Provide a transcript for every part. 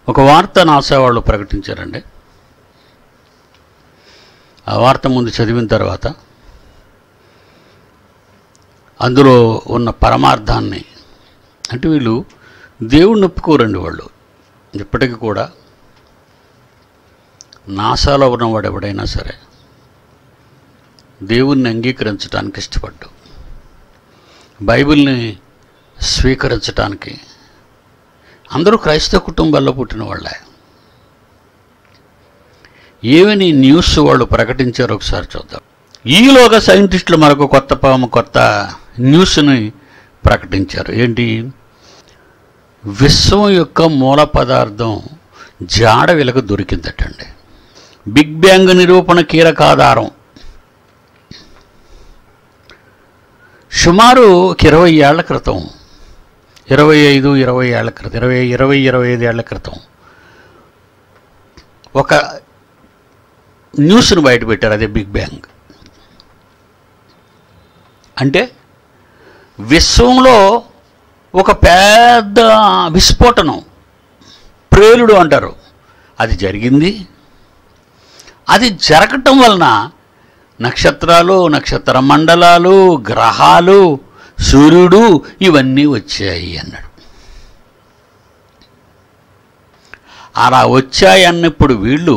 ఒక వార్త నాసా వాళ్ళు ప్రకటించారండి ఆ వార్త ముందు చదివిన తర్వాత అందులో ఉన్న పరమార్థాన్ని అంటే వీళ్ళు దేవుణ్ణి ఒప్పుకోరండి వాళ్ళు ఇప్పటికీ కూడా నాసాలో ఉన్నవాడు ఎవడైనా సరే దేవుణ్ణి అంగీకరించడానికి ఇష్టపడ్డు బైబిల్ని స్వీకరించడానికి అందరూ క్రైస్తవ కుటుంబాల్లో పుట్టిన వాళ్ళే ఏమని న్యూస్ వాళ్ళు ప్రకటించారో ఒకసారి చూద్దాం ఈలోగా సైంటిస్టులు మరొక కొత్త పాము కొత్త న్యూస్ని ప్రకటించారు ఏంటి విశ్వం యొక్క మూల పదార్థం జాడ వెలుగు దొరికిందటండి బిగ్ బ్యాంగ్ నిరూపణ కీలకాధారం సుమారు ఒక ఇరవై ఏళ్ల క్రితం ఇరవై ఐదు ఇరవై ఏళ్ల క్రితం ఇరవై ఇరవై ఇరవై ఐదు ఏళ్ల క్రితం ఒక న్యూస్ను బయటపెట్టారు అదే బిగ్ బ్యాంగ్ అంటే విశ్వంలో ఒక పెద్ద విస్ఫోటనం ప్రేలుడు అంటారు అది జరిగింది అది జరగటం వలన నక్షత్రాలు నక్షత్ర మండలాలు గ్రహాలు సూర్యుడు ఇవన్నీ వచ్చాయి అన్నాడు అలా వచ్చాయి అన్నప్పుడు వీళ్ళు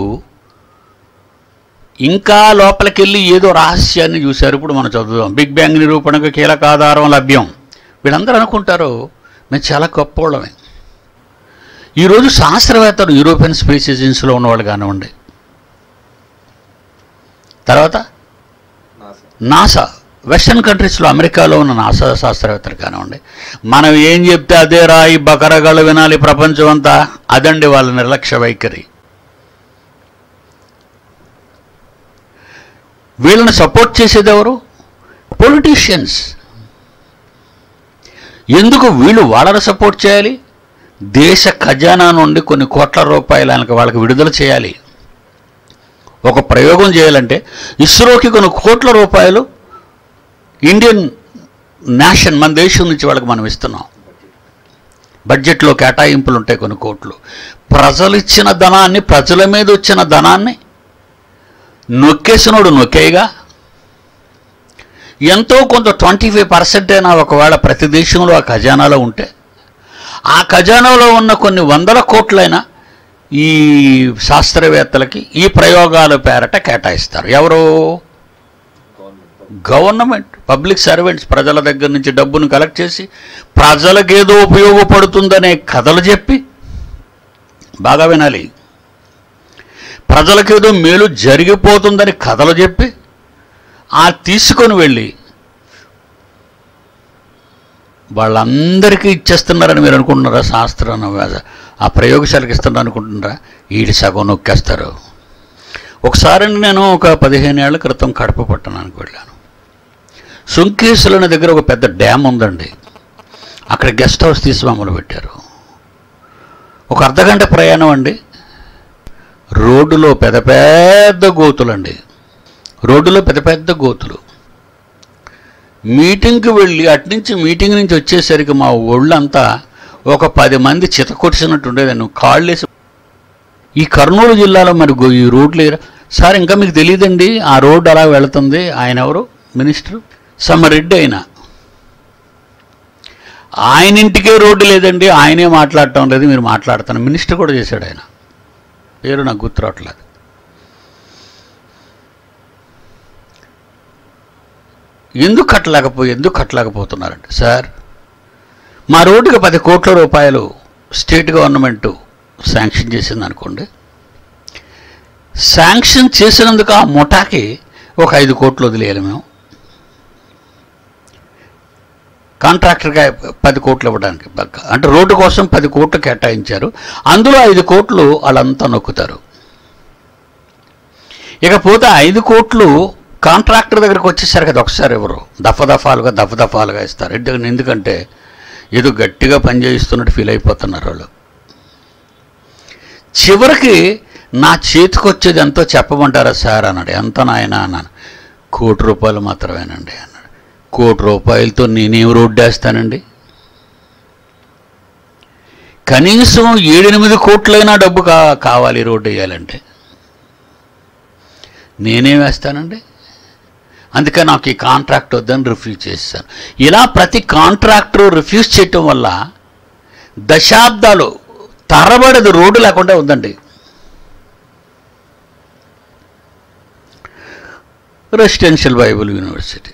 ఇంకా లోపలికెళ్ళి ఏదో రహస్యాన్ని చూశారు ఇప్పుడు మనం చదువుదాం బిగ్ బ్యాంగ్ నిరూపణకు కీలక ఆధారం లభ్యం వీళ్ళందరూ అనుకుంటారు మేము చాలా గొప్పవాళ్ళమే ఈరోజు శాస్త్రవేత్తలు యూరోపియన్ స్పేస్ ఏజెన్సీలో ఉన్నవాళ్ళు కానివ్వండి తర్వాత నాసా వెస్టర్న్ కంట్రీస్లో అమెరికాలో ఉన్న నాసా శాస్త్రవేత్తలు కానివ్వండి మనం ఏం చెప్తే అదే రాయి బకరగాళ్ళు వినాలి ప్రపంచం అంతా అదండి వాళ్ళ నిర్లక్ష్య వైఖరి వీళ్ళని సపోర్ట్ చేసేది ఎవరు పొలిటీషియన్స్ ఎందుకు వీళ్ళు వాళ్ళని సపోర్ట్ చేయాలి దేశ ఖజానా నుండి కొన్ని కోట్ల రూపాయలు ఆయనకి వాళ్ళకి విడుదల చేయాలి ఒక ప్రయోగం చేయాలంటే ఇస్రోకి కొన్ని కోట్ల రూపాయలు ఇండియన్ నేషన్ మన దేశం నుంచి వాళ్ళకి మనం ఇస్తున్నాం బడ్జెట్లో కేటాయింపులు ఉంటాయి కొన్ని కోట్లు ప్రజలు ఇచ్చిన ధనాన్ని ప్రజల మీద వచ్చిన ధనాన్ని నొక్కేసినోడు నొక్కేయగా ఎంతో కొంత ట్వంటీ ఫైవ్ పర్సెంట్ అయినా ఒకవేళ ప్రతి దేశంలో ఆ ఖజానాలో ఉంటే ఆ ఖజానాలో ఉన్న కొన్ని వందల కోట్లైనా ఈ శాస్త్రవేత్తలకి ఈ ప్రయోగాల పేరట కేటాయిస్తారు ఎవరు గవర్నమెంట్ పబ్లిక్ సర్వెంట్స్ ప్రజల దగ్గర నుంచి డబ్బును కలెక్ట్ చేసి ప్రజలకేదో ఉపయోగపడుతుందనే కథలు చెప్పి బాగా వినాలి ప్రజలకేదో మేలు జరిగిపోతుందని కథలు చెప్పి ఆ తీసుకొని వెళ్ళి వాళ్ళందరికీ ఇచ్చేస్తున్నారని మీరు అనుకుంటున్నారా శాస్త్రం ఆ ప్రయోగశాలకు ఇస్తున్నారు అనుకుంటున్నారా ఈడి సగం నొక్కేస్తారు ఒకసారి నేను ఒక పదిహేను ఏళ్ల క్రితం కడప పట్టణానికి వెళ్ళాను సుంకేసులు అనే దగ్గర ఒక పెద్ద డ్యామ్ ఉందండి అక్కడ గెస్ట్ హౌస్ తీసి మమ్మల్ని పెట్టారు ఒక అర్ధగంట ప్రయాణం అండి రోడ్డులో పెద్ద పెద్ద గోతులండి రోడ్డులో పెద్ద పెద్ద గోతులు మీటింగ్కి వెళ్ళి అట్నుంచి మీటింగ్ నుంచి వచ్చేసరికి మా ఒళ్ళంతా ఒక పది మంది చిత కొట్టినట్టు ఉండేది నువ్వు కాళ్ళేసి ఈ కర్నూలు జిల్లాలో మరి గో- ఈ రోడ్లు ఏ- సార్ ఇంకా మీకు తెలియదండి ఆ రోడ్డు అలా వెళుతుంది ఆయన ఎవరు మినిస్టర్ సమ్మరెడ్డి ఆయన ఆయన ఇంటికే రోడ్డు లేదండి ఆయనే మాట్లాడటం లేదు మీరు మాట్లాడుతాను మినిస్టర్ కూడా చేశాడు ఆయన పేరు నాకు గుర్తు రావట్లేదు ఎందుకు కట్టలేకపోయి ఎందుకు కట్టలేకపోతున్నారంటే సార్ మా రోడ్డుకి పది కోట్ల రూపాయలు స్టేట్ గవర్నమెంట్ శాంక్షన్ చేసింది అనుకోండి శాంక్షన్ చేసినందుకు ఆ ముఠాకి ఒక ఐదు కోట్లు వదిలేయాలి మేము కాంట్రాక్టర్గా పది కోట్లు ఇవ్వడానికి బక్క అంటే రోడ్డు కోసం పది కోట్లు కేటాయించారు అందులో ఐదు కోట్లు వాళ్ళంతా నొక్కుతారు ఇకపోతే ఐదు కోట్లు కాంట్రాక్టర్ దగ్గరికి వచ్చేసరికి అది ఒకసారి ఎవరు దఫ దఫాలుగా దఫ దఫాలుగా ఇస్తారు ఎందుకంటే ఎందుకంటే ఏదో గట్టిగా పని చేయిస్తున్నట్టు ఫీల్ అయిపోతున్నారు వాళ్ళు చివరికి నా చేతికి వచ్చేది ఎంతో చెప్పమంటారా సార్ అన్నాడు ఎంత నాయన అన్నాను కోటి రూపాయలు మాత్రమేనండి అన్నాడు కోటి రూపాయలతో నేనేం రోడ్డు వేస్తానండి కనీసం ఏడెనిమిది కోట్లైనా డబ్బు కా కావాలి రోడ్డు వేయాలంటే నేనేం వేస్తానండి అందుకే నాకు ఈ కాంట్రాక్ట్ వద్దని రిఫ్యూజ్ చేస్తాను ఇలా ప్రతి కాంట్రాక్టర్ రిఫ్యూజ్ చేయటం వల్ల దశాబ్దాలు తరబడది రోడ్డు లేకుండా ఉందండి రెసిడెన్షియల్ బైబుల్ యూనివర్సిటీ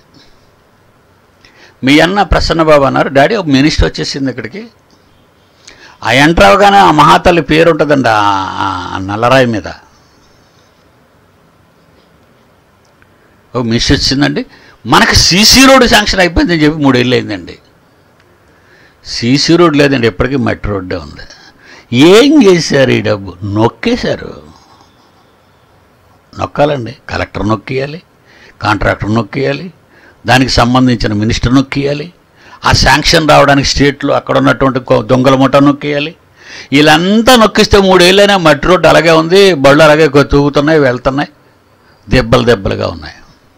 మీ అన్న ప్రసన్నబాబు అన్నారు డాడీ ఒక మినిస్టర్ వచ్చేసింది ఇక్కడికి ఆ ఎంటర్ అవగానే ఆ మహాతల్లి పేరు ఉంటుందండి ఆ- ఆ నల్లరాయి మీద ఓ మిస్ వచ్చిందండి మనకు సీసీ రోడ్డు శాంక్షన్ అయిపోయిందని చెప్పి మూడేళ్ళు అయిందండి సీసీ రోడ్ లేదండి ఎప్పటికీ మట్టి రోడ్డే ఉంది ఏం చేశారు ఈ డబ్బు నొక్కేశారు నొక్కాలండి కలెక్టర్ నొక్కియాలి కాంట్రాక్టర్ నొక్కియాలి దానికి సంబంధించిన మినిస్టర్ నొక్కియాలి ఆ శాంక్షన్ రావడానికి స్టేట్లో అక్కడ ఉన్నటువంటి కొ- దొంగల ముఠ నొక్కియాలి వీళ్ళంతా నొక్కిస్తే మూడేళ్ళైనా మట్టి రోడ్డు అలాగే ఉంది బళ్ళు అలాగే కొ- తూగుతున్నాయి వెళ్తున్నాయి దెబ్బలు దెబ్బలుగా ఉన్నాయి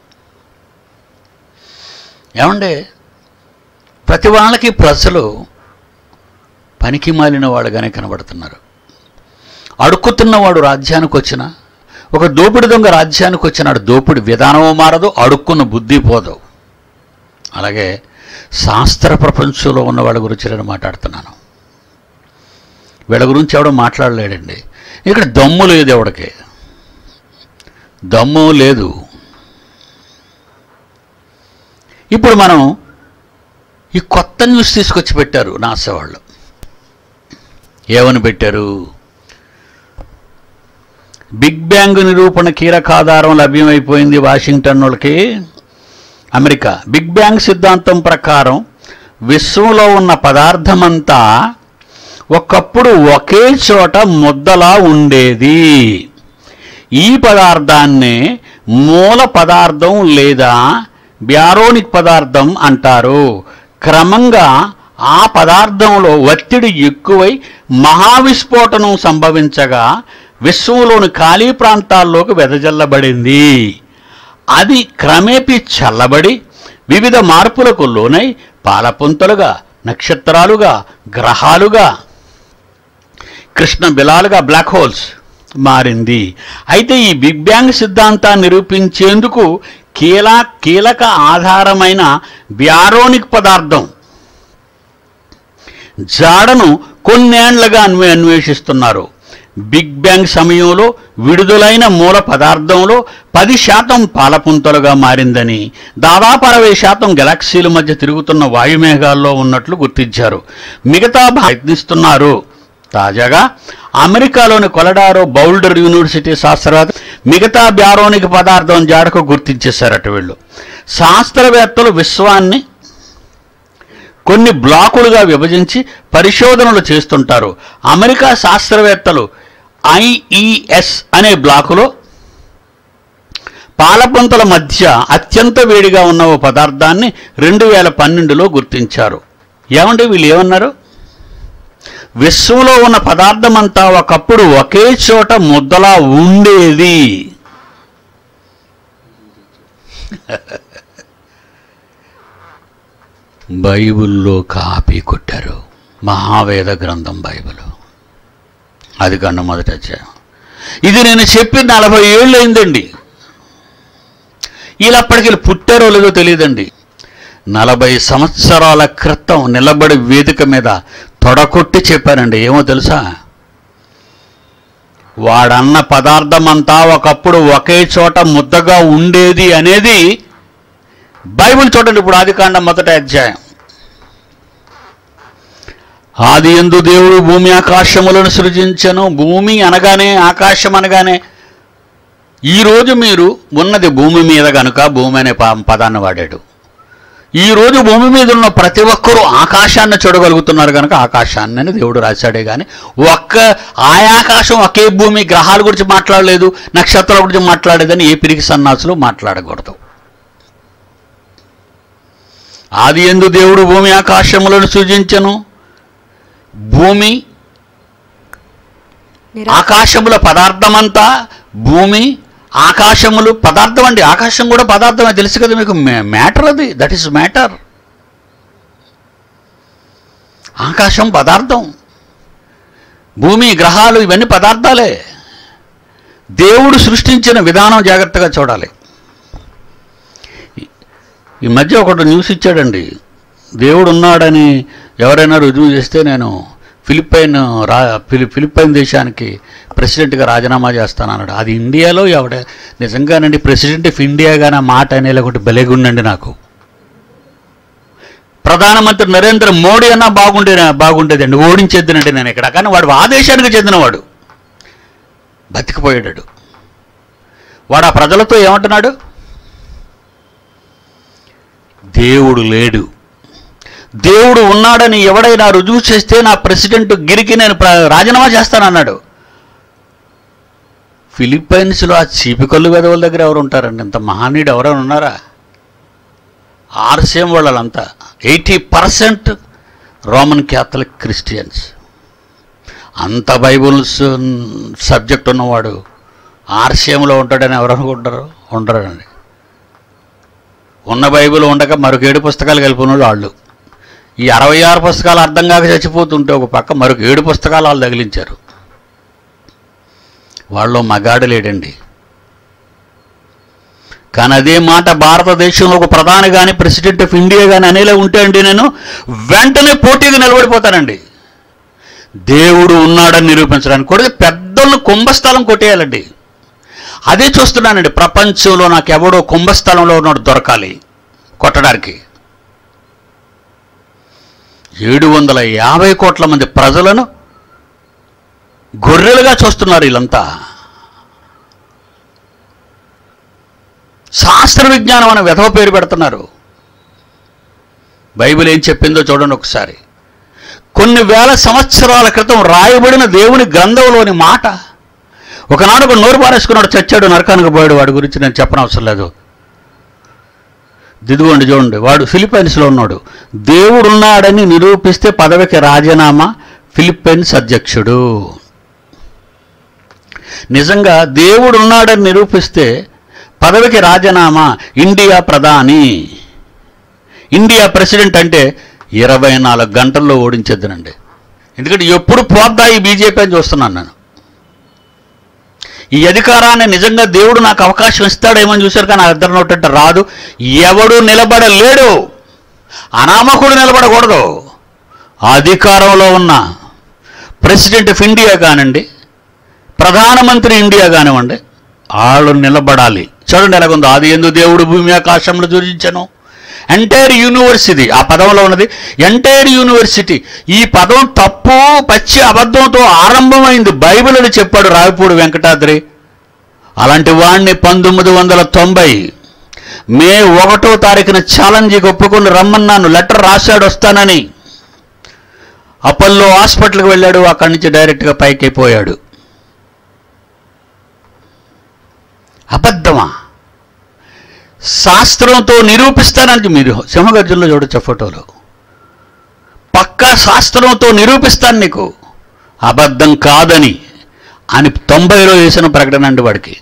ఏమండి ప్రతి వాళ్ళకి ప్రజలు పనికి మాలిన వాడుగానే కనబడుతున్నారు అడుక్కుతున్నవాడు రాజ్యానికి వచ్చిన ఒక దోపిడి దొంగ రాజ్యానికి వచ్చినాడు దోపిడి విధానము మారదు అడుక్కున్న బుద్ధి పోదు అలాగే శాస్త్ర ప్రపంచంలో ఉన్న వాళ్ళ గురించి నేను మాట్లాడుతున్నాను వీళ్ళ గురించి ఎవడో మాట్లాడలేడండి ఇక్కడ దమ్ము లేదు ఎవడికి దమ్ము లేదు ఇప్పుడు మనం ఈ కొత్త న్యూస్ తీసుకొచ్చి పెట్టారు నాసా వాళ్ళు ఏమని పెట్టారు బిగ్ బ్యాంగ్ నిరూపణ కీలకాధారం లభ్యమైపోయింది వాషింగ్టన్ వాళ్ళకి అమెరికా బిగ్ బ్యాంగ్ సిద్ధాంతం ప్రకారం విశ్వంలో ఉన్న పదార్థమంతా ఒకప్పుడు ఒకే చోట ముద్దలా ఉండేది ఈ పదార్థాన్నే మూల పదార్థం లేదా బ్యారోనిక్ పదార్థం అంటారు క్రమంగా ఆ పదార్థంలో ఒత్తిడి ఎక్కువై మహావిస్ఫోటనం సంభవించగా విశ్వంలోని ఖాళీ ప్రాంతాల్లోకి వెదజల్లబడింది అది క్రమేపీ చల్లబడి వివిధ మార్పులకు లోనై పాలపుంతలుగా నక్షత్రాలుగా గ్రహాలుగా కృష్ణ బిలాలుగా బ్లాక్ హోల్స్ మారింది అయితే ఈ బిగ్ బ్యాంగ్ సిద్ధాంతాన్ని నిరూపించేందుకు కీల కీలక ఆధారమైన బ్యారోనిక్ పదార్థం జాడను కొన్నేండ్లుగా అన్వే అన్వేషిస్తున్నారు బిగ్ బ్యాంగ్ సమయంలో విడుదలైన మూల పదార్థంలో పది శాతం పాలపుంతలుగా మారిందని దాదాపు అరవై శాతం గెలాక్సీల మధ్య తిరుగుతున్న వాయుమేఘాల్లో ఉన్నట్లు గుర్తించారు మిగతా ప్రయత్నిస్తున్నారు తాజాగా అమెరికాలోని కొలడారో బౌల్డర్ యూనివర్సిటీ శాస్త్రవేత్త మిగతా బ్యారోనిక్ పదార్థం జాడకు గుర్తించేశారట వీళ్ళు శాస్త్రవేత్తలు విశ్వాన్ని కొన్ని బ్లాకులుగా విభజించి పరిశోధనలు చేస్తుంటారు అమెరికా శాస్త్రవేత్తలు ఐఈఎస్ అనే బ్లాకులో పాలపుంతల మధ్య అత్యంత వేడిగా ఉన్న ఓ పదార్థాన్ని రెండు వేల పన్నెండులో గుర్తించారు ఏమంటే వీళ్ళు ఏమన్నారు విశ్వంలో ఉన్న పదార్థమంతా ఒకప్పుడు ఒకే చోట ముద్దలా ఉండేది బైబిల్లో కాపీ కొట్టారు మహావేద గ్రంథం బైబిల్ అది కన్నా మొదట అధ్యాయం ఇది నేను చెప్పి నలభై ఏళ్ళు అయిందండి వీళ్ళు అప్పటికి వీళ్ళు పుట్టారో లేదో తెలియదండి నలభై సంవత్సరాల క్రితం నిలబడి వేదిక మీద తొడకొట్టి చెప్పారండి ఏమో తెలుసా వాడన్న పదార్థమంతా ఒకప్పుడు ఒకే చోట ముద్దగా ఉండేది అనేది బైబిల్ చూడండి ఇప్పుడు ఆదికాండం మొదటి అధ్యాయం ఆది ఎందు దేవుడు భూమి ఆకాశములను సృజించను భూమి అనగానే ఆకాశం అనగానే ఈరోజు మీరు ఉన్నది భూమి మీద కనుక భూమి అనే ప- పదాన్ని వాడాడు ఈ రోజు భూమి మీద ఉన్న ప్రతి ఒక్కరూ ఆకాశాన్ని చూడగలుగుతున్నారు కనుక ఆకాశాన్ని అని దేవుడు రాశాడే కానీ ఒక్క ఆ ఆకాశం ఒకే భూమి గ్రహాల గురించి మాట్లాడలేదు నక్షత్రాల గురించి మాట్లాడేదని ఏ పిరికి సన్నాసులు మాట్లాడకూడదు ఆది ఎందు దేవుడు భూమి ఆకాశములను సృజించను భూమి నిరా- ఆకాశముల పదార్థమంతా భూమి ఆకాశములు పదార్థం అండి ఆకాశం కూడా పదార్థమే తెలుసు కదా మీకు మ్యాటర్ అది దట్ ఈస్ మ్యాటర్ ఆకాశం పదార్థం భూమి గ్రహాలు ఇవన్నీ పదార్థాలే దేవుడు సృష్టించిన విధానం జాగ్రత్తగా చూడాలి ఈ- ఈ మధ్య ఒకటి న్యూస్ ఇచ్చాడండి దేవుడు ఉన్నాడని ఎవరైనా రుజువు చేస్తే నేను ఫిలిప్పైన్ రా ఫిలి ఫిలిప్పైన్ దేశానికి ప్రెసిడెంట్గా రాజీనామా చేస్తానన్నాడు అది ఇండియాలో ఎవడ నిజంగానండి ప్రెసిడెంట్ ఆఫ్ ఇండియా కానీ ఆ మాట అనేలా ఒకటి బలేగుండండి నాకు ప్రధానమంత్రి నరేంద్ర మోడీ అన్నా బాగుండే బాగుండేదండి ఓడించేద్దునండి నేను ఇక్కడ కానీ వాడు ఆ దేశానికి చెందినవాడు బతికిపోయాడు వాడు ఆ ప్రజలతో ఏమంటున్నాడు దేవుడు లేడు దేవుడు ఉన్నాడని ఎవడైనా రుజువు చేస్తే నా ప్రెసిడెంట్ గిరికి నేను ప్ర- రాజీనామా చేస్తానన్నాడు ఫిలిప్పైన్స్లో ఆ చీపికల్లు వెదవుల దగ్గర ఎవరు ఉంటారండి ఇంత మహానీయుడు ఎవరైనా ఉన్నారా ఆర్సీఎం వాళ్ళంతా eighty percent Roman Catholic Christians అంత బైబుల్స్ సబ్జెక్ట్ ఉన్నవాడు ఆర్సీఎంలో ఉంటాడని ఎవరు అనుకుంటారు ఉండరండి ఉన్న బైబిల్ ఉండక మరొక ఏడు పుస్తకాలు కలిపిన వాళ్ళు వాళ్ళు ఈ అరవై ఆరు పుస్తకాలు అర్థం కాక చచ్చిపోతుంటే ఒక పక్క మరొక ఏడు పుస్తకాలు వాళ్ళు తగిలించారు వాళ్ళు మగాడు లేడండి కానీ అదే మాట భారతదేశంలో ఒక ప్రధాని కానీ ప్రెసిడెంట్ ఆఫ్ ఇండియా కానీ అనేలా ఉంటే అండి నేను వెంటనే పోటీగా నిలబడిపోతానండి దేవుడు ఉన్నాడని నిరూపించడానికి కూడా పెద్దలను కుంభస్థలం కొట్టేయాలండి అదే చూస్తున్నానండి ప్రపంచంలో నాకు ఎవడో కుంభస్థలంలో ఉన్నాడు దొరకాలి కొట్టడానికి ఏడు వందల యాభై కోట్ల మంది ప్రజలను గొర్రెలుగా చూస్తున్నారు వీళ్ళంతా శాస్త్ర విజ్ఞానం అనే వెధవ పేరు పెడుతున్నారు బైబిల్ ఏం చెప్పిందో చూడండి ఒకసారి కొన్ని వేల సంవత్సరాల క్రితం రాయబడిన దేవుని గ్రంథంలోని మాట ఒకనాడు ఒక నోరు పారేసుకున్నాడు చచ్చాడు నరకానికి పోయాడు వాడి గురించి నేను చెప్పనవసరం లేదు దిదుగోండి చూడండి వాడు ఫిలిప్పైన్స్లో ఉన్నాడు దేవుడు ఉన్నాడని నిరూపిస్తే పదవికి రాజీనామా ఫిలిప్పైన్స్ అధ్యక్షుడు నిజంగా దేవుడు ఉన్నాడని నిరూపిస్తే పదవికి రాజీనామా ఇండియా ప్రధాని ఇండియా ప్రెసిడెంట్ అంటే ఇరవై నాలుగు గంటల్లో ఓడించేద్దనండి ఎందుకంటే ఎప్పుడు పోద్దా ఈ బీజేపీ అని చూస్తున్నాను నేను ఈ అధికారాన్ని నిజంగా దేవుడు నాకు అవకాశం ఇస్తాడేమో అని చూశారు కానీ అద్దరు నోటంటే రాదు ఎవడు నిలబడలేడు అనామకుడు నిలబడకూడదు ఆ అధికారంలో ఉన్న ప్రెసిడెంట్ ఆఫ్ ఇండియా కానివ్వండి ప్రధానమంత్రి ఇండియా కానివ్వండి వాళ్ళు నిలబడాలి చూడండి ఎలాగుందో అది ఎందు దేవుడు భూమి ఆకాశంలో చూపించను ఎంటైర్ యూనివర్సిటీ ఆ పదంలో ఉన్నది ఎంటైర్ యూనివర్సిటీ ఈ పదం తప్పు పచ్చి అబద్ధంతో ఆరంభమైంది బైబిల్ అని చెప్పాడు రావిపూడి వెంకటాద్రి అలాంటి వాడిని పంతొమ్మిది వందల తొంభై మే ఒకటో తారీఖున ఛాలెంజ్కి ఒప్పుకొని రమ్మన్నాను లెటర్ రాశాడు వస్తానని అపోల్లో హాస్పిటల్కి వెళ్ళాడు అక్కడి నుంచి డైరెక్ట్గా పైకి పోయాడు అబద్ధమా శాస్త్రంతో నిరూపిస్తానని మీరు సింహగర్జునలో చూడొచ్చు ఆ ఫోటోలో పక్కా శాస్త్రంతో నిరూపిస్తాను నీకు అబద్ధం కాదని అని తొంభైలో వేసిన ప్రకటన అండి వాడికి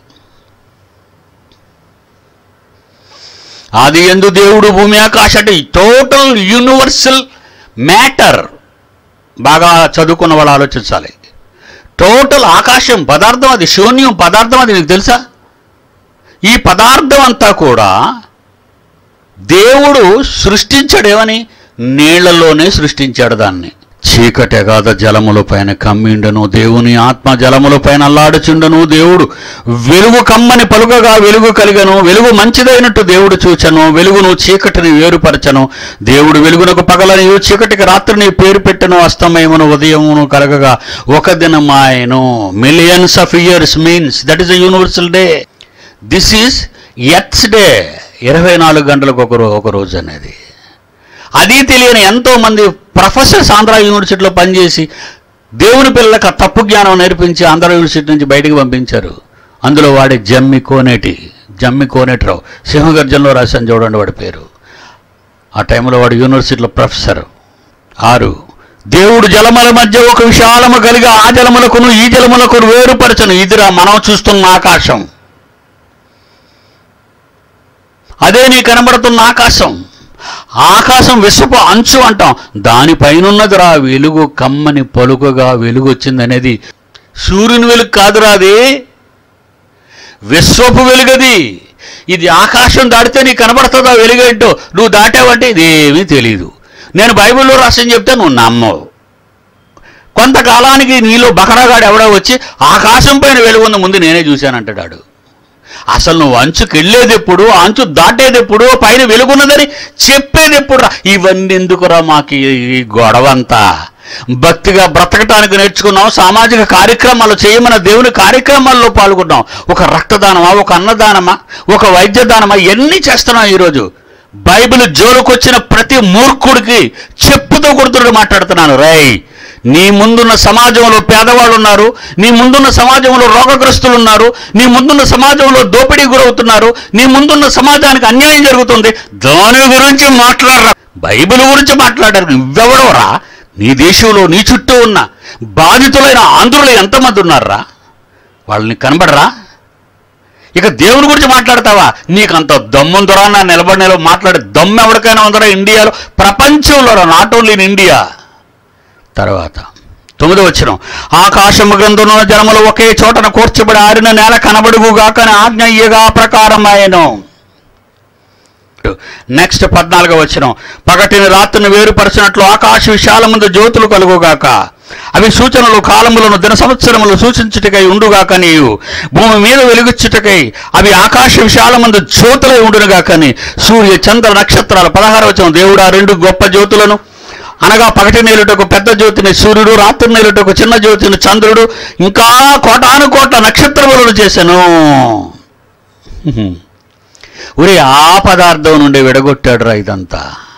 అది ఎందు దేవుడు భూమి ఆకాశ అంటే టోటల్ యూనివర్సల్ మ్యాటర్ బాగా చదువుకున్న వాళ్ళు ఆలోచించాలి టోటల్ ఆకాశం పదార్థం అది శూన్యం పదార్థం అది నీకు తెలుసా ఈ పదార్థం అంతా కూడా దేవుడు సృష్టించడేమని నీళ్లలోనే సృష్టించాడు దాన్ని చీకటి అగాధ జలముల పైన కమ్మిండను దేవుని ఆత్మ జలముల పైన అల్లాడుచుండను దేవుడు వెలుగు కమ్మని పలుకగా వెలుగు కలిగను వెలుగు మంచిదైనట్టు దేవుడు చూచను వెలుగును చీకటిని వేరుపరచను దేవుడు వెలుగునకు పగలని చీకటికి రాత్రిని పేరు పెట్టను అస్తమయమును ఉదయమును కలగగా ఒక దినమాయను millions of years means that is a universal day this is its day ఇరవై నాలుగు గంటలకు ఒక రో ఒక రోజు అనేది అది తెలియని ఎంతో మంది ప్రొఫెసర్స్ ఆంధ్ర యూనివర్సిటీలో పనిచేసి దేవుని పిల్లలకు ఆ తప్పు జ్ఞానం నేర్పించి ఆంధ్ర యూనివర్సిటీ నుంచి బయటికి పంపించారు అందులో వాడి జమ్మి కోనేటి జమ్మి కోనేటిరావు సింహగర్జనలో రాశాను చూడండి వాడి పేరు ఆ టైంలో వాడు యూనివర్సిటీలో ప్రొఫెసర్ ఆరు దేవుడు జలముల మధ్య ఒక విశాలము కలిగి ఆ జలములకును ఈ జలములకును వేరుపరచను ఇదిరా మనం చూస్తున్న ఆకాశం అదే నీ కనబడుతున్న ఆకాశం ఆకాశం విశ్వపు అంచు అంటాం దానిపైనున్నదిరా వెలుగు కమ్మని పలుకగా వెలుగు వచ్చిందనేది సూర్యుని వెలుగు కాదురా అది విశ్వపు వెలుగది ఇది ఆకాశం దాటితే నీకు కనబడుతుందా వెలుగేంటో నువ్వు దాటావంటే ఇదేమీ తెలియదు నేను బైబిల్లో రాసని చెప్తే నువ్వు నమ్మవు కొంతకాలానికి నీలో బకరాగాడు ఎవడో వచ్చి ఆకాశం పైన వెలుగున్న ముందు నేనే చూశానంటాడు అసలు నువ్వు అంచుకు వెళ్ళేది ఎప్పుడు అంచు దాటేది ఎప్పుడు పైన వెలుగున్నదని చెప్పేది ఎప్పుడు ఇవన్నీ ఎందుకురా మాకు ఈ ఈ గొడవంతా భక్తిగా బ్రతకటానికి నేర్చుకున్నాం సామాజిక కార్యక్రమాలు చేయమన్న దేవుని కార్యక్రమాల్లో పాల్గొన్నాం ఒక రక్తదానమా ఒక అన్నదానమా ఒక వైద్యదానమా ఎన్ని చేస్తున్నాం ఈరోజు బైబిల్ జోలుకొచ్చిన ప్రతి మూర్ఖుడికి చెప్పుతో కొడుతుడు మాట్లాడుతున్నాను రై నీ ముందున్న సమాజంలో పేదవాళ్ళు ఉన్నారు నీ ముందున్న సమాజంలో రోగగ్రస్తులు ఉన్నారు నీ ముందున్న సమాజంలో దోపిడీ గురవుతున్నారు నీ ముందున్న సమాజానికి అన్యాయం జరుగుతుంది దాని గురించి మాట్లాడరా బైబిల్ గురించి మాట్లాడారు నువ్వెవడవరా నీ దేశంలో నీ చుట్టూ ఉన్న బాధితులైన ఆంధ్రులు ఎంతమంది ఉన్నారా వాళ్ళని కనబడరా ఇక దేవుని గురించి మాట్లాడతావా నీకు అంత దమ్ముందరా నా నిలబడి నిలబ మాట్లాడే దమ్ము ఎవరికైనా ఉందరా ఇండియాలో ప్రపంచంలో నాట్ ఓన్లీ ఇన్ ఇండియా తర్వాత తొమ్మిది వచ్చిన ఆకాశము గ్రంథున్న జనములు ఒకే చోటన కూర్చబడి ఆరిన నేల కనబడుగుగాక అని ఆజ్ఞ ఇయ్యగా ప్రకారం ఆయను నెక్స్ట్ పద్నాలుగో వచ్చిన పగటిని రాత్రిని వేరుపరిచినట్లు ఆకాశ విశాల ముందు జ్యోతులు కలుగుగాక అవి సూచనలు కాలములను దిన సంవత్సరములు సూచించుటకై ఉండుగాక నీవు భూమి మీద వెలుగుచ్చుటకై అవి ఆకాశ విశాల ముందు జ్యోతులై ఉండునుగాకని సూర్య చంద్ర నక్షత్రాలు పదహారు వచ్చిన దేవుడు ఆ రెండు గొప్ప జ్యోతులను అనగా పగటి నేలుటకు పెద్ద జ్యోతిని సూర్యుడు రాత్రి నేలుటకు చిన్న జ్యోతిని చంద్రుడు ఇంకా కోటాను కోట్ల నక్షత్రములను చేశాను ఒరే ఆ పదార్థం నుండి విడగొట్టాడు రా ఇదంతా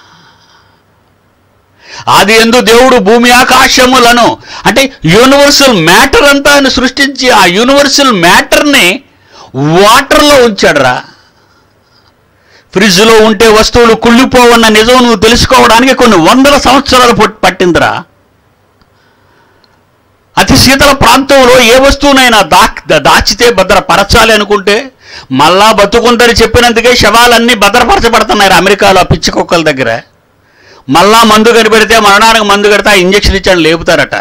ఆది ఎందు దేవుడు భూమి ఆకాశములను అంటే యూనివర్సల్ మ్యాటర్ అంతా ఆయన సృష్టించి ఆ యూనివర్సల్ మ్యాటర్ని వాటర్లో ఉంచాడురా ఫ్రిడ్జ్లో ఉంటే వస్తువులు కుళ్ళిపోవన్న నిజం నువ్వు తెలుసుకోవడానికి కొన్ని వందల సంవత్సరాలు పట్- పట్టిందిరా అతి శీతల ప్రాంతంలో ఏ వస్తువునైనా దా దాచితే భద్రపరచాలి అనుకుంటే మళ్ళా బతుకుందని చెప్పినందుకే శవాలన్నీ భద్రపరచబడుతున్నాయి అమెరికాలో ఆ పిచ్చి కుక్కల దగ్గర మళ్ళా మందు కనిపెడితే మరణానికి మందు కడితే ఆ ఇంజక్షన్ ఇచ్చాను లేపుతారట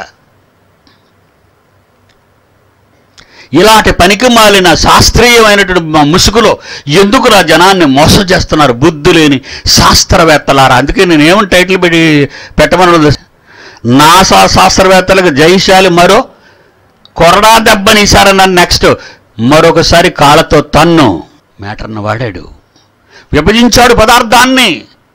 ఇలాంటి పనికి మాలిన శాస్త్రీయమైనటువంటి మ- ముసుగులో ఎందుకురా జనాన్ని మోసం చేస్తున్నారు బుద్ధి లేని శాస్త్రవేత్తలారా అందుకే నేను ఏమని టైటిల్ పెట్టి పెట్టమన్నది నాసా శాస్త్రవేత్తలకు జైశాలి మరో కొరడా దెబ్బనీసారన్న నెక్స్ట్ మరొకసారి కాళ్ళతో తన్ను మ్యాటర్ను వాడాడు విభజించాడు పదార్థాన్ని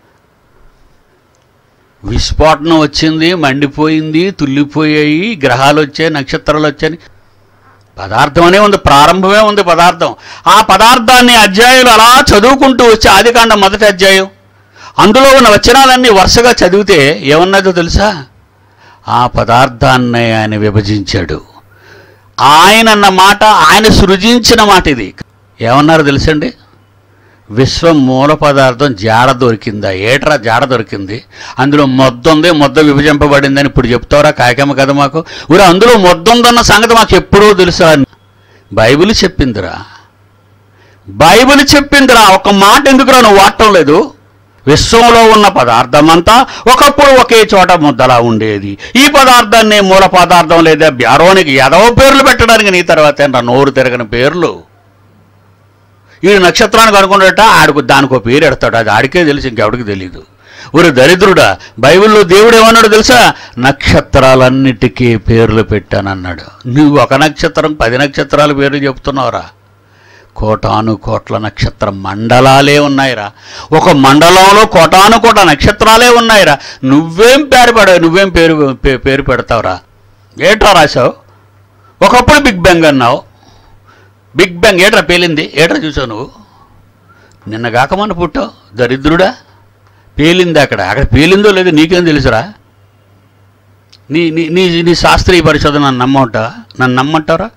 విస్ఫోటనం వచ్చింది మండిపోయింది తుల్లిపోయాయి గ్రహాలు వచ్చాయి నక్షత్రాలు వచ్చాయి పదార్థం అనే ఉంది ప్రారంభమే ఉంది పదార్థం ఆ పదార్థాన్ని అధ్యాయులు అలా చదువుకుంటూ వచ్చి ఆదికాండం మొదటి అధ్యాయం అందులో ఉన్న వచనాలన్నీ వరుసగా చదివితే ఏమన్నదో తెలుసా ఆ పదార్థాన్ని ఆయన విభజించాడు ఆయన అన్న మాట ఆయన సృజించిన మాట ఇది ఏమన్నారు తెలుసండి విశ్వం మూల పదార్థం జాడ దొరికిందా ఏట్రా జాడ దొరికింది అందులో మొద్ద ఉంది మొద్ద విభజింపబడిందని ఇప్పుడు చెప్తారా కాయకమ్మ కదా మాకు ఊరు అందులో మొద్ద ఉందన్న సంగతి మాకు ఎప్పుడో తెలుసా బైబిల్ చెప్పిందిరా బైబిల్ చెప్పిందిరా ఒక మాట ఎందుకురా నువ్వు వాడటం లేదు విశ్వంలో ఉన్న పదార్థమంతా ఒకప్పుడు ఒకే చోట ముద్దలా ఉండేది ఈ పదార్థాన్ని మూల పదార్థం లేదా బ్యారోనికి ఎదవ పేర్లు పెట్టడానికి నీ తర్వాత ఏంట్రా నోరు తిరగని పేర్లు వీడు నక్షత్రానికి అనుకున్నట ఆడికి దానికో పేరు ఎడతాడు అది ఆడికే తెలుసు ఇంకెవడికి తెలియదు ఊరి దరిద్రుడా బైబిల్లో దేవుడు ఏమన్నాడు తెలుసా నక్షత్రాలన్నిటికీ పేర్లు పెట్టానన్నాడు నువ్వు ఒక నక్షత్రం పది నక్షత్రాల పేర్లు చెప్తున్నావురా కోటాను కోట్ల నక్షత్ర మండలాలే ఉన్నాయిరా ఒక మండలంలో కోటాను కోట్ల నక్షత్రాలే ఉన్నాయిరా నువ్వేం పేరు పెడవు నువ్వేం పేరు పే- పేరు పెడతావురా ఏట్రా రాసావు ఒకప్పుడు బిగ్ బ్యాంగ్ అన్నావు బిగ్ బ్యాంగ్ ఏట్రా పేలింది ఏట్రా చూసావు నువ్వు నిన్న కాకమని పుట్టావు దరిద్రుడా పేలింది అక్కడ అక్కడ పేలిందో లేదో నీకేం తెలుసురా నీ నీ నీ నీ శాస్త్రీయ పరిశోధన నన్ను నమ్మంటావా నన్ను నమ్మంటారా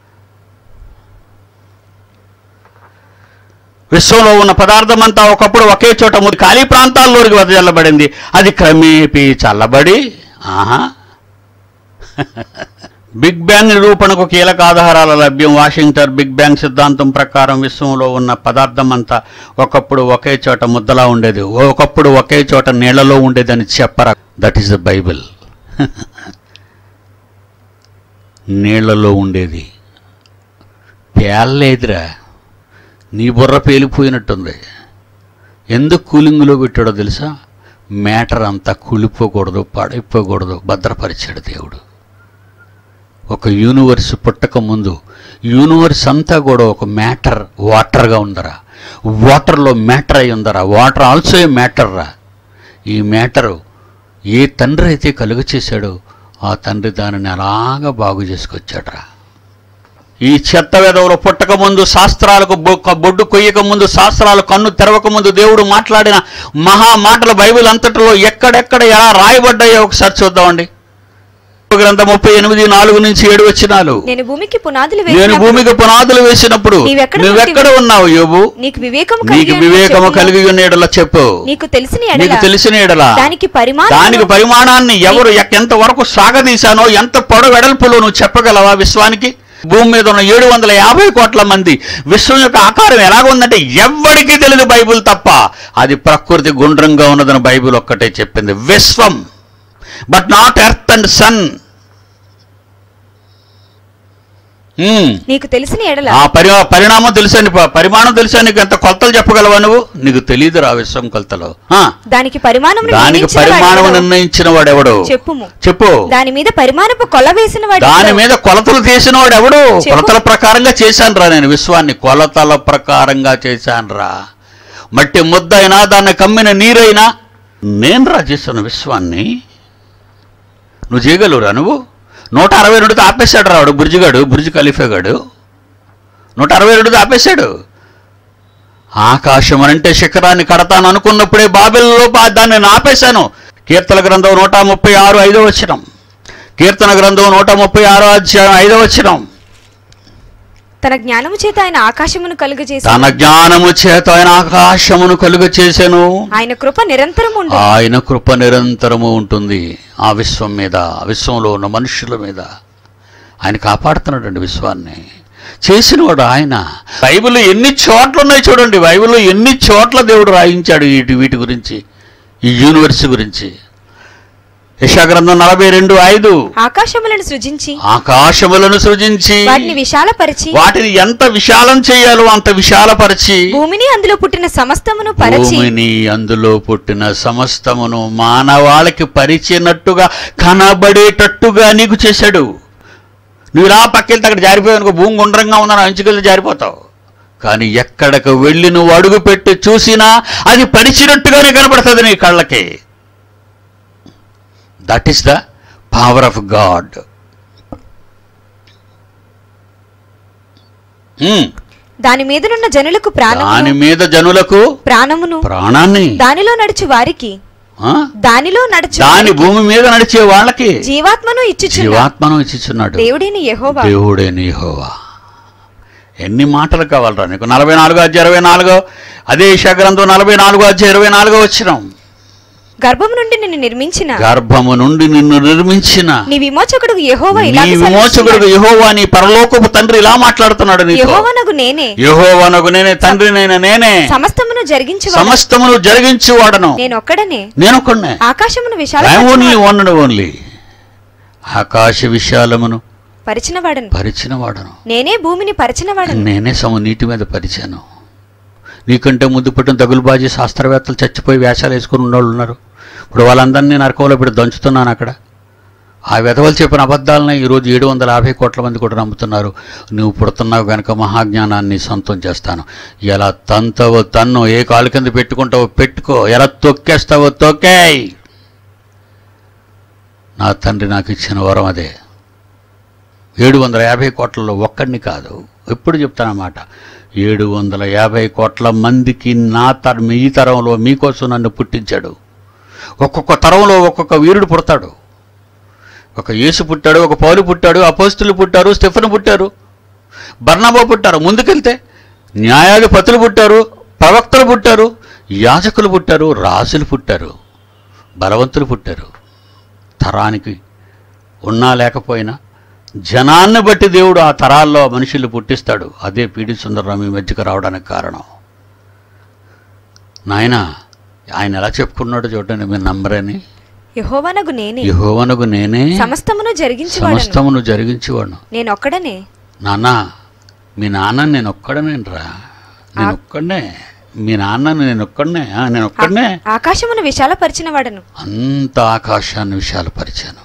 విశ్వంలో ఉన్న పదార్థమంతా ఒకప్పుడు ఒకే చోట ఉంది ఖాళీ ప్రాంతాల్లోకి వెదజల్లబడింది అది క్రమేపీ చల్లబడి ఆహా బిగ్ బ్యాంగ్ నిరూపణకు కీలక ఆధారాల లభ్యం వాషింగ్టన్ బిగ్ బ్యాంగ్ సిద్ధాంతం ప్రకారం విశ్వంలో ఉన్న పదార్థం అంతా ఒకప్పుడు ఒకే చోట ముద్దలా ఉండేది ఒకప్పుడు ఒకే చోట నీళ్లలో ఉండేదని చెప్పరా దట్ ఈస్ ద బైబిల్ నీళ్లలో ఉండేది పేర్లేదురా నీ బుర్ర పేలిపోయినట్టుంది ఎందుకు కూలింగ్లో పెట్టాడో తెలుసా మ్యాటర్ అంతా కూలిపోకూడదు పాడైపోకూడదు భద్రపరిచాడు దేవుడు ఒక యూనివర్స్ పుట్టక ముందు యూనివర్స్ అంతా కూడా ఒక మ్యాటర్ వాటర్గా ఉందరా వాటర్లో మ్యాటర్ అయి ఉందరా వాటర్ ఆల్సో ఏ మ్యాటర్ రా ఈ మ్యాటరు ఏ తండ్రి అయితే కలుగ చేశాడో ఆ తండ్రి దానిని అలాగా బాగు చేసుకొచ్చాడరా ఈ చెత్త వెదవులు పుట్టక ముందు శాస్త్రాలకు బొ- బొడ్డు కొయ్యక ముందు శాస్త్రాలు కన్ను తెరవక ముందు దేవుడు మాట్లాడిన మహా మాటలు బైబిల్ అంతటిలో ఎక్కడెక్కడ ఎలా రాయబడ్డాయో ఒకసారి చూద్దామండి గ్రంథం ముప్పై ఎనిమిది నాలుగు నుంచి ఏడు వచ్చినాలు నేను భూమికి పునాదులు నేను వేసినప్పుడు భూమికి పునాదులు వేసినప్పుడు నీవెక్కడ నువ్వెక్కడ పుట్టివి? ఉన్నావు యోబు నీకు వివేకము నీకు కలిగి ఉన్నట్లు వివేకము చెప్పుము. కలిగి ఉన్న ఎడల చెప్పు నీకు తెలిసిన నీకు ఎడల తెలిసిన ఎడల దానికి పరిమాణం దానికి పరిమాణాన్ని ఎవరు ఎక్- ఎంత వరకు సాగదీశానో ఎంత పొడవు వెడల్పులో నువ్వు చెప్పగలవా విశ్వానికి భూమి మీద ఉన్న ఏడు వందల యాభై కోట్ల మంది విశ్వం యొక్క ఆకారం ఎలాగుందంటే ఎవ్వడికి తెలియదు బైబిల్ తప్ప అది ప్రకృతి గుండ్రంగా ఉన్నదని బైబిల్ ఒక్కటే చెప్పింది విశ్వం but not earth and sun నీకు తెలిసిన ఎడల ఆ పరి పరిణామం తెలుసా నీ ప- పరిమాణం తెలుసా నీకు ఎంత కొలతలు చెప్పగలవా నువ్వు నీకు తెలియదురా విశ్వం కొలతలు ఆ, దానికి పరిమాణం దానికి పరిమాణం నిర్ణయించిన వాడెవడు చెప్పుము చెప్పు దాని మీద పరిమాణపు కొల వేసిన వాడు దాని మీద కొలతలు చేసిన వాడు ఎవడు చెప్పు. కొలతల ప్రకారంగా చేశాను రా నేను విశ్వాన్ని కొలతల ప్రకారంగా చేశాను రా మట్టి ముద్ద అయినా దాన్ని కమ్మిన నీరైనా నేను రా చేశాను విశ్వాన్ని నువ్వు చేయగలవురా నువ్వు నూట అరవై రెండుతో ఆపేశాడు రాడు బుర్జిగాడు బుర్జి ఖలీఫాగాడు నూట అరవై రెండుతో ఆపేశాడు ఆకాశం అంటే శిఖరాన్ని కడతాను అనుకున్నప్పుడే బాబిల్లో బా- దాన్ని నేను ఆపేశాను కీర్తన గ్రంథం నూట ముప్పై ఆరు ఐదో వచ్చినం కీర్తన గ్రంథం నూట ముప్పై ఆరో అధ్యాయం ఐదో వచ్చినం తన జ్ఞానము చేత ఆయన ఆకాశమును కలుగజేసి తన జ్ఞానము చేత ఆయన ఆకాశమును కలుగ చేసెను ఆయన కృప నిరంతరం ఉండు ఆయన కృప నిరంతరము ఉంటుంది ఆ విశ్వం మీద ఆ విశ్వంలో ఉన్న మనుషుల మీద ఆయన కాపాడుతున్నాడండి విశ్వాన్ని చేసినవాడు ఆయన బైబిల్లో ఎన్ని చోట్ల ఉన్నాయి చూడండి బైబిల్లో ఎన్ని చోట్ల దేవుడు రాయించాడు వీటి వీటి గురించి ఈ యూనివర్స్ గురించి యశాగ్రంథం నలభై రెండు ఐదు ఆకాశములను సృజించి ఆకాశములను సృజించి వాటిని విశాలపరిచి వాటిని ఎంత విశాలం చేయాలో అంత విశాలపరిచి భూమిని అందులో పుట్టిన సమస్తమును పరిచి భూమిని అందులో పుట్టిన సమస్తమును మానవాళికి పరిచినట్టుగా కనబడేటట్టుగా నీకు చేశాడు నువ్వు ఇలా పక్కెళ్తే అక్కడ జారిపోయావు అనుకో భూమి గుండ్రంగా ఉందని అంచుకెళ్ళి జారిపోతావు కానీ ఎక్కడికి వెళ్ళి నువ్వు అడుగు పెట్టి చూసినా అది పరిచినట్టుగానే కనబడుతుంది నీ కళ్ళకి that is the power of God దాని మీదనున్న జనులకు దాని ప్రాణమును మీద జనులకు ప్రాణమును ప్రాణాన్ని దానిలో నడుచు వారికి ఆ? దానిలో నడుచు దాని భూమి మీద నడిచే వాళ్ళకి జీవాత్మను ఇచ్చుచున్న జీవాత్మను ఇచ్చిచున్నాడు దేవుడైన యెహోవా దేవుడే నీహోవా ఎన్ని మాటలు కావాలరా నీకు నలభై నాలుగో అధ్యాయ ఇరవై నాలుగో అదే ఈశా గ్రంథం నలభై నాలుగో అధ్యాయ ఇరవై నాలుగో వచ్చినాం గర్భం నుండి నిన్ను నిర్మించిన గర్భము నుండి నిన్ను నిర్మించిన నీ విమోచకుడు యెహోవా నీ ఇలా విమోచకుడు యహోవా నీ పరలోకపు తండ్రి ఇలా మాట్లాడుతున్నాడు నీతో యెహోవానగు నేనే యహోవనకు నేనే తండ్రినైన నేనే సమస్తమును జరిగించు సమస్తమును జరిగించి వాడను నేను ఒక్కడనే నేను ఒక్కడినే ఆకాశమును ఐ విశాల ఓన్లీ వన్ ఓన్లీ ఆకాశ విశాలమును పరిచిన వాడను పరిచిన వాడను నేనే భూమిని పరిచిన వాడను నేనే సమ నీటి మీద పరిచాను నీకంటే ముందు పుట్టిన తగులుబాజీ శాస్త్రవేత్తలు చచ్చిపోయి వేషాలు వేసుకుని ఉన్నోళ్ళు ఉన్నారు ఇప్పుడు వాళ్ళందరినీ నరకంలో పెట్టి దంచుతున్నాను అక్కడ ఆ విధవలు చెప్పిన అబద్ధాలను ఈరోజు ఏడు వందల యాభై కోట్ల మంది కూడా నమ్ముతున్నారు నువ్వు పుడుతున్నావు కనుక మహాజ్ఞానాన్ని సొంతం చేస్తాను ఎలా తంతవో తన్ను ఏ కాలు కింద పెట్టుకుంటావో పెట్టుకో ఎలా తొక్కేస్తావో తొక్కేయ్ నా తండ్రి నాకు ఇచ్చిన వరం అదే ఏడు వందల యాభై కోట్లలో ఒక్కడిని కాదు ఎప్పుడు చెప్తానమాట ఏడు వందల యాభై కోట్ల మందికి నా తర మీ తరంలో మీకోసం నన్ను పుట్టించాడు ఒక్కొక్క తరంలో ఒక్కొక్క వీరుడు పుడతాడు ఒక యేసు పుట్టాడు ఒక పౌలు పుట్టాడు అపోస్తులు పుట్టారు స్టెఫెన్ పుట్టారు బర్ణబా పుట్టారు ముందుకెళ్తే న్యాయాధిపతులు పుట్టారు ప్రవక్తలు పుట్టారు యాజకులు పుట్టారు రాజులు పుట్టారు బలవంతులు పుట్టారు తరానికి ఉన్నా లేకపోయినా జనాన్ని బట్టి దేవుడు ఆ తరాల్లో మనుషులు పుట్టిస్తాడు అదే పీడి సుందరరావు ఈ మధ్యకు రావడానికి కారణం నాయన ఆయన ఎలా చెప్పుకున్నాడు చూడండి మీరు నమ్మరని యహోవనగు నేనే యహోవనకు నేనే సమస్తమును జరిగించువాడను సమస్తమును జరిగించేవాడు నేను ఒక్కడనే నాన్న మీ నాన్న నేను ఒక్కడనేనరా నేను ఒక్కడనే మీ నాన్న నేను ఒక్కడనే ఆ, నేను ఒక్కడనే ఆకాశమును విశాలపరిచిన వాడను అంత ఆకాశాన్ని విశాలపరిచాను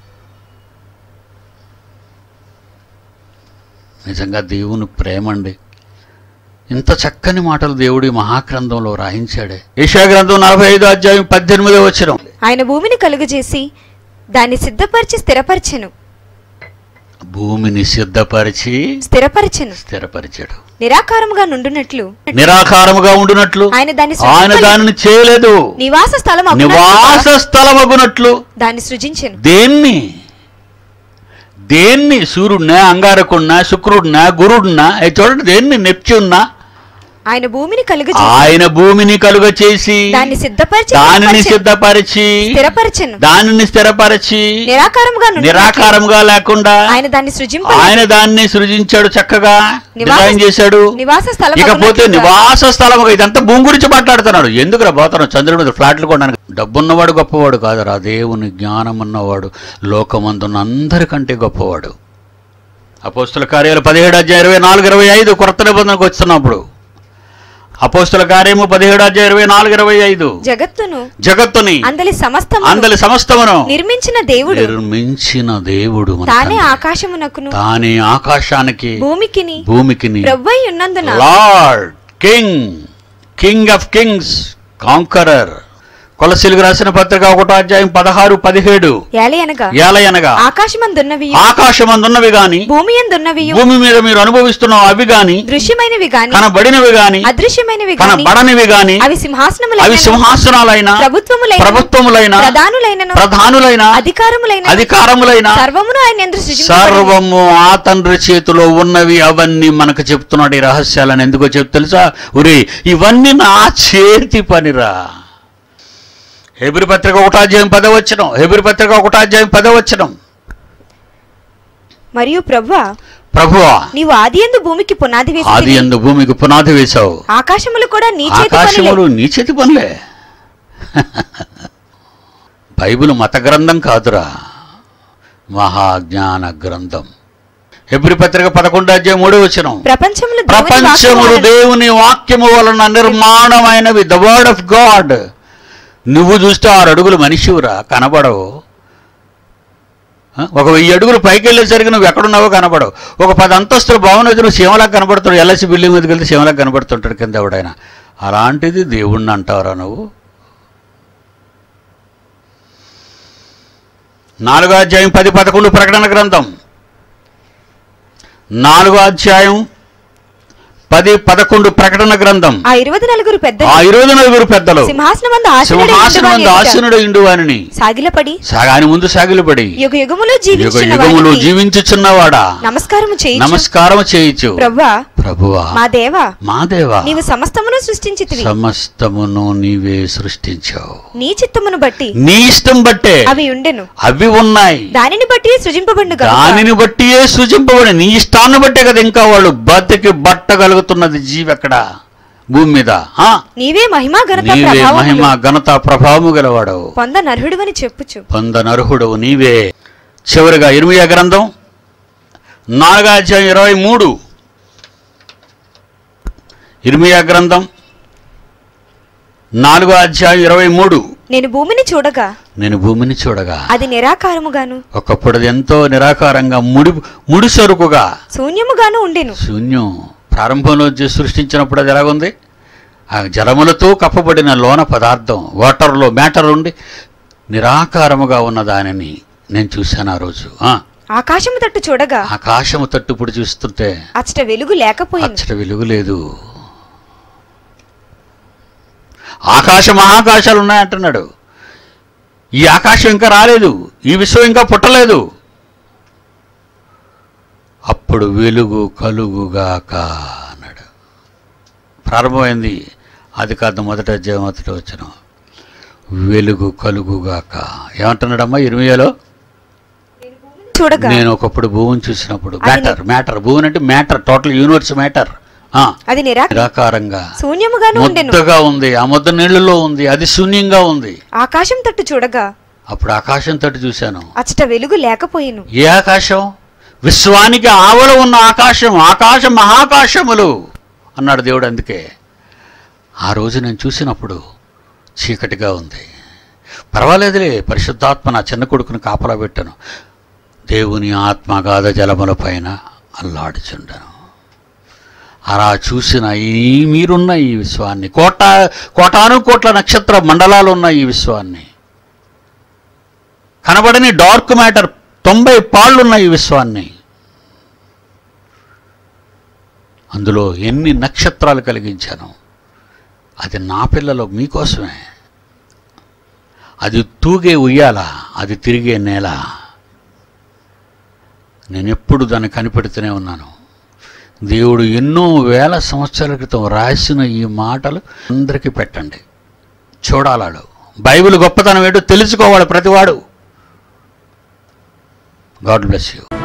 నిజంగా దేవుని ప్రేమ అండి ఇంత చక్కని మాటలు దేవుడి మహాగ్రంథంలో రాయించాడే ఏషియా గ్రంథం నలభై ఐదో అధ్యాయం పద్దెనిమిదో వచ్చిన ఆయన భూమిని కలుగజేసి దాన్ని సిద్ధపరిచి స్థిరపరిచెను భూమిని సిద్ధపరిచి స్థిరపరిచెను స్థిరపరిచాడు నిరాకారముగా నుండునట్లు నిరాకారముగా ఉండునట్లు ఆయన దాన్ని ఆయన సృజింపలేదు. దానిని చేయలేదు నివాస స్థలం నివాస స్థలమగునట్లు దాన్ని సృజించెను దేన్ని దేన్ని సూర్యుడినా అంగారకుడినా శుక్రుడినా గురుడినా అది చూడండి దేన్ని నెప్చున్నా ఆయన భూమిని కలుగజేసి ఆయన భూమిని కలుగ చేసి దాన్ని సిద్ధపరిచి దానిని స్థిరపరిచెను. సిద్ధపరిచి స్థిరపరిచెను దానిని స్థిరపరిచి నిరాకారముగా నుండునట్లు నిరాకారంగా లేకుండా ఆయన దాన్ని సృజింప ఆయన దాన్ని సృజించాడు చక్కగా నివాస- డిజైన్ చేశాడు నివాస స్థలం ఇకపోతే నివాస స్థలం ఇదంతా భూమి గురించి మాట్లాడుతున్నాడు ఎందుకురా పోతాను చంద్రుడి మీద ఫ్లాట్లు కొనడానికి డబ్బున్నవాడు గొప్పవాడు కాదురా దేవుని జ్ఞానం ఉన్నవాడు లోకమందున్న అందరికంటే గొప్పవాడు అపోస్తుల కార్యాలు పదిహేడు అధ్యాయ ఇరవై నాలుగు ఇరవై ఐదు కొత్త నిబంధనకు వస్తున్నప్పుడు అపోస్తుల కార్యము పదిహేడు అధ్యాయ ఇరవై నాలుగు ఇరవై ఐదు జగత్తును జగత్తుని అందలి సమస్తం అందలి సమస్తమును నిర్మించిన దేవుడు నిర్మించిన దేవుడు మన తానే తండ్రి. ఆకాశమునకును తానే ఆకాశానికి భూమికిని భూమికిని ప్రవ్వై ఉన్నందున lord king king of kings conqueror కొలసిలుగు రాసిన పత్రిక ఒకటో అధ్యాయం పదహారు పదిహేడు ఏలి అనగా ఏలయనగా ఆకాశమందున్నవి ఆకాశమందున్నవి గాని భూమి ఎందున్నవి భూమి మీద మీరు అనుభవిస్తున్న అవి గాని దృశ్యమైనవి గాని కనబడినవి గాని అదృశ్యమైనవి గాని కనబడనివి గాని అవి అవి సింహాసనములైన సింహాసనాలైన ప్రభుత్వములైన ప్రభుత్వములైన ప్రధానులైనను ప్రధానులైన అధికారములైన అధికారములైన సర్వమును ఆయన ఎందు సృజింపబడినవి. సర్వము ఆ తండ్రి చేతిలో ఉన్నవి అవన్నీ మనకు చెప్తున్నాడు ఈ రహస్యాలను ఎందుకో చెప్తు తెలుసా ఉరి ఇవన్నీ నా చేతి పనిరా హెబిరి పత్రిక ఒకటాధ్యాయం పదవచ్చనం హెబిరి పత్రిక ఒకటాధ్యాయం పదవచ్చనం మరియు ప్రభువా ప్రభువా నీవు ఆది ఎందు భూమికి పునాది ఆది వేసి ఎందు భూమికి పునాది వేశావు ఆకాశములు కూడా నీ చేతి పనులే ఆకాశములు నీ చేతి పనులే బైబిల్ మత గ్రంథం కాదురా మహాజ్ఞాన గ్రంథం హెబ్రి పత్రిక పదకొండు అధ్యాయం మూడో వచ్చిన ప్రపంచములు దేవుని ప్రపంచములు వాక్యములను దేవుని వాక్యము వలన నిర్మాణమైనవి ద వర్డ్ ఆఫ్ గాడ్ నువ్వు చూస్తే ఆరు అడుగులు మనిషివురా కనబడవు ఆ? ఒక వెయ్యి అడుగులు పైకి వెళ్ళేసరికి నువ్వు ఎక్కడున్నావో కనబడవు ఒక పది అంతస్తుల భవనం ఎదురు శివలా కనబడుతాడు ఎల్ఐసి బిల్డింగ్ మీదకి వెళ్తే శివలా కనబడుతుంటాడు కింద ఎవడైనా అలాంటిది దేవుణ్ణి అంటావురా నువ్వు నాలుగో అధ్యాయం పది పదకొండు ప్రకటన గ్రంథం నాలుగో అధ్యాయం పది పదకొండు ప్రకటన గ్రంథం ఆ ఇరవై నలుగురు పెద్ద ఆ ఇరవై నలుగురు పెద్దలు సింహాసనమందు సింహాసనమందు ఆశీనుడు ఆసనుడు ఇండు వానిని సాగిలపడి సాగాని ముందు సాగిలపడి యుగ యుగములు యుగ జీవించిన యుగములు వారికి జీవించుచున్నవాడా నమస్కారము చేయి నమస్కారం చేయించు ప్రభువా ప్రభువా మా దేవా మా దేవా నీవు సమస్తమును సృష్టించితివి సమస్తమును నీవే సృష్టించావు నీ చిత్తమును బట్టి నీ ఇష్టం బట్టే అవి ఉండెను అవి ఉన్నాయి దానిని బట్టి సృజింపబడును గనుక దానిని బట్టియే సృజింపబడి నీ ఇష్టాన్ని బట్టే కదా ఇంకా వాళ్ళు బతికి బట్టగలుగుతున్నది జీవి ఎక్కడ భూమి మీద ఆ? నీవే మహిమా ఘనత నీవే ప్రభావములు మహిమ ఘనత ప్రభావము గలవాడవు పొంద నర్హుడువని చెప్పుచు పొందనర్హుడవు నీవే చివరిగా ఇరుమియా గ్రంథం నాలుగో అధ్యాయం ఇరవై మూడు ఇర్మియా గ్రంథం నాలుగో అధ్యాయం ఇరవై మూడు నేను భూమిని చూడగా నేను భూమిని చూడగా అది నిరాకారముగాను ఒకప్పుడు అది ఎంతో నిరాకారంగా ముడి ముడిసరుకుగా శూన్యముగాను ఉండెను శూన్యం ప్రారంభంలో జ- సృష్టించినప్పుడు అది ఎలాగుంది ఆ జలములతో కప్పబడిన లోన పదార్థం వాటర్లో మ్యాటర్ ఉండి నిరాకారముగా ఉన్న దానిని నేను చూశాను ఆ రోజు ఆ, ఆకాశము తట్టు చూడగా ఆకాశము తట్టుపుడు చూస్తుంటే అచ్చట వెలుగు లేకపోయింది అచ్చట వెలుగు లేదు ఆకాశ మహాకాశాలు ఉన్నాయంటున్నాడు ఈ ఆకాశం ఇంకా రాలేదు ఈ విశ్వం ఇంకా పుట్టలేదు అప్పుడు వెలుగు కలుగుగాక అన్నాడు ప్రారంభమైంది అది కాదు మొదట అధ్యాయం మొదట వచ్చిన వెలుగు కలుగుగాక ఏమంటున్నాడమ్మా ఇరవైలో చూడగా నేను ఒకప్పుడు భూమిని చూసినప్పుడు అది మ్యాటర్ మ్యాటర్ భూమి అంటే మ్యాటర్ టోటల్ యూనివర్స్ మ్యాటర్ అది నిరా నిరాకారంగా శూన్యముగాను ఉండెను ముద్దగా ఉంది ఆ ముద్ద నీళ్ళలో ఉంది అది శూన్యంగా ఉంది ఆకాశం తట్టు చూడగా అప్పుడు ఆకాశం తట్టు చూశాను అచ్చట వెలుగు లేకపోయెను ఏ ఆకాశం విశ్వానికి ఆవల ఉన్న ఆకాశం ఆకాశ మహాకాశములు అన్నాడు దేవుడు అందుకే ఆ రోజు నేను చూసినప్పుడు చీకటిగా ఉంది పర్వాలేదులే పరిశుద్ధాత్మ నా చిన్న కొడుకుని కాపలా పెట్టాను దేవుని ఆత్మగాధ జలముల పైన అల్లాడుచుండను అలా చూసిన ఈ మీరున్న ఈ విశ్వాన్ని కోట కోటాను కోట్ల నక్షత్ర మండలాలు ఉన్న ఈ విశ్వాన్ని కనబడని డార్క్ మ్యాటర్ తొంభై పాళ్ళున్న ఈ విశ్వాన్ని అందులో ఎన్ని నక్షత్రాలు కలిగించాను అది నా పిల్లలు మీకోసమే అది తూగే ఉయ్యాల అది తిరిగే నేల నేను ఎప్పుడు దాన్ని కనిపెడుతూనే ఉన్నాను దేవుడు ఎన్నో వేల సంవత్సరాల క్రితం రాసిన ఈ మాటలు అందరికీ పెట్టండి చూడాలాడు బైబిల్ గొప్పతనం ఏంటో తెలుసుకోవాలి ప్రతివాడు గాడ్ బ్లెస్ యూ